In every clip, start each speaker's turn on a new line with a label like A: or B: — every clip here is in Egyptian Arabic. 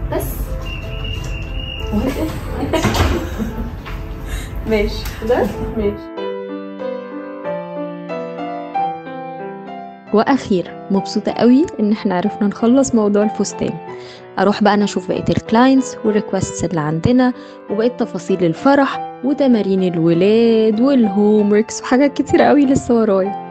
A: بس ماشي ده ماشي
B: واخيرا مبسوطه قوي ان احنا عرفنا نخلص موضوع الفستان اروح بقى انا اشوف بقيه الكلاينتس والريكوستس اللي عندنا وبقيه تفاصيل الفرح وتمارين الولاد والهوم وركس وحاجات كتير قوي لسه ورايا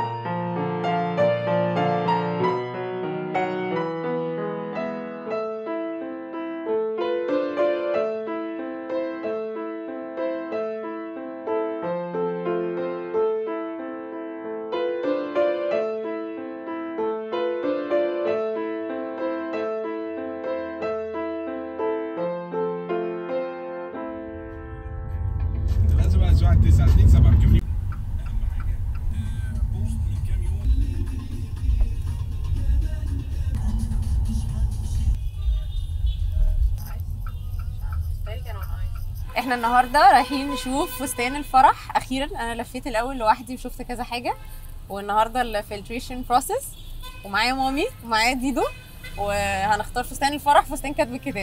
C: لازم الساعة 9 2 7 مكملين اهم حاجة آه، بوست من كام يوم
D: احنا النهارده رايحين نشوف فستان الفرح اخيرا انا لفيت الاول لوحدي وشفت كذا حاجه والنهارده الفلتريشن بروسيس ومعايا مامي ومعايا ديدو وهنختار فستان الفرح فستان كاتب الكتاب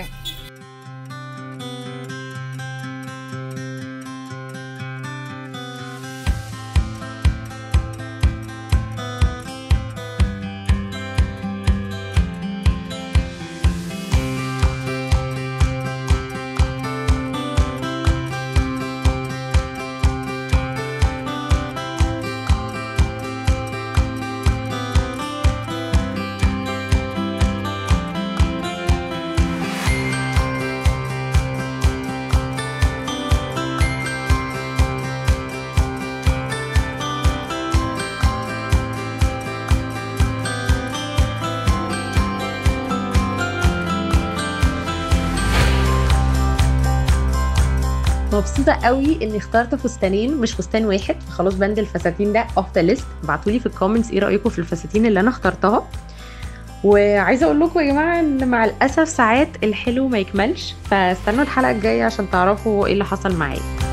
E: مبسوطه قوي اني اخترت فستانين مش فستان واحد خلاص بند الفساتين ده اوف ذا ليست ابعتولي في الكومنتس ايه رايكم في الفساتين اللي انا اخترتها وعايزه اقول لكم يا جماعه ان مع الاسف ساعات الحلو ما يكملش فاستنوا الحلقه الجايه عشان تعرفوا ايه اللي حصل معايا